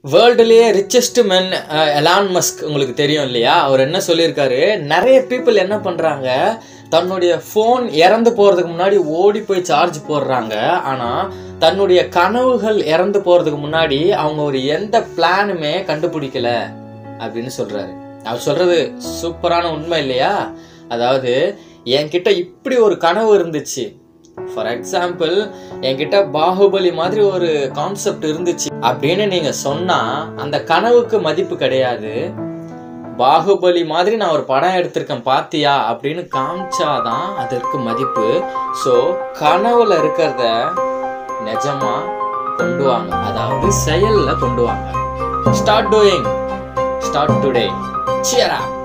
வேர்ல்டுலேயே richest men Elon Musk உங்களுக்கு தெரியும் இல்லையா அவர் என்ன சொல்லியிருக்காரு நிறைய பீப்புள் என்ன பண்ணுறாங்க தன்னுடைய ஃபோன் இறந்து போகிறதுக்கு முன்னாடி ஓடி போய் சார்ஜ் போடுறாங்க ஆனால் தன்னுடைய கனவுகள் இறந்து போகிறதுக்கு முன்னாடி அவங்க ஒரு எந்த பிளானுமே கண்டுபிடிக்கல அப்படின்னு சொல்கிறாரு அவர் சொல்கிறது சூப்பரான உண்மை இல்லையா அதாவது என்கிட்ட இப்படி ஒரு கனவு இருந்துச்சு ஃபார் எக்ஸாம்பிள் என்கிட்ட பாகுபலி மாதிரி ஒரு கான்செப்ட் இருந்துச்சு அப்படின்னு நீங்க சொன்னா அந்த கனவுக்கு மதிப்பு கிடையாது பாகுபலி மாதிரி நான் ஒரு படம் எடுத்திருக்கேன் பாத்தியா அப்படின்னு காமிச்சாதான் அதற்கு மதிப்பு ஸோ கனவுல இருக்கிறத நிஜமா கொண்டு வாங்க அதாவது செயல்ல கொண்டு வாங்க start doing start today Sierra